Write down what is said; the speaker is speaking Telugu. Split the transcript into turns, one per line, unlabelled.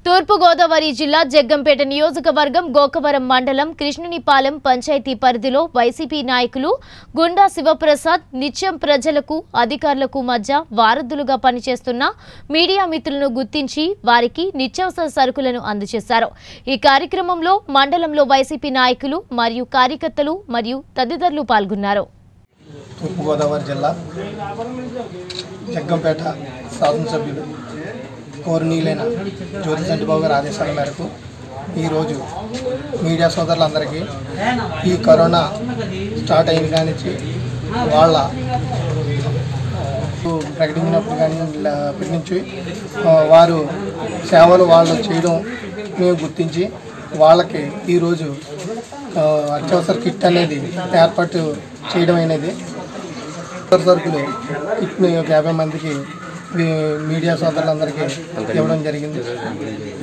తూర్పుగోదావరి జిల్లా జగ్గంపేట నియోజకవర్గం గోకవరం మండలం కృష్ణునిపాలెం పంచాయతీ పరిధిలో వైసీపీ నాయకులు గుండా శివప్రసాద్ నిత్యం ప్రజలకు అధికారులకు మధ్య వారధులుగా పనిచేస్తున్న మీడియా మిత్రులను గుర్తించి వారికి నిత్యావసర సరుకులను అందజేశారు ఈ కార్యక్రమంలో మండలంలో వైసీపీ నాయకులు మరియు కార్యకర్తలు మరియు తదితరులు పాల్గొన్నారు
తూర్పుగోదావరి జిల్లా జగ్గంపేట శాసనసభ్యులు కోరినీలైన జ్యోతి చంటిబాబు గారి ఆదేశాల మేరకు ఈరోజు మీడియా సోదరులందరికీ ఈ కరోనా స్టార్ట్ అయిన కానించి వాళ్ళ ప్రకటించినప్పుడు కానీ అప్పటి నుంచి ఆ, వారు సేవలు వాళ్ళు చేయడం మేము గుర్తించి వాళ్ళకి ఈరోజు ఆ, అత్యవసర కిట్ అనేది ఏర్పాటు చేయడం అనేది అత్యవసర సరుకులు కిట్ని ఒక యాభై మందికి మీ- మీడియా సోదరులందరికీ ఇవ్వడం జరిగింది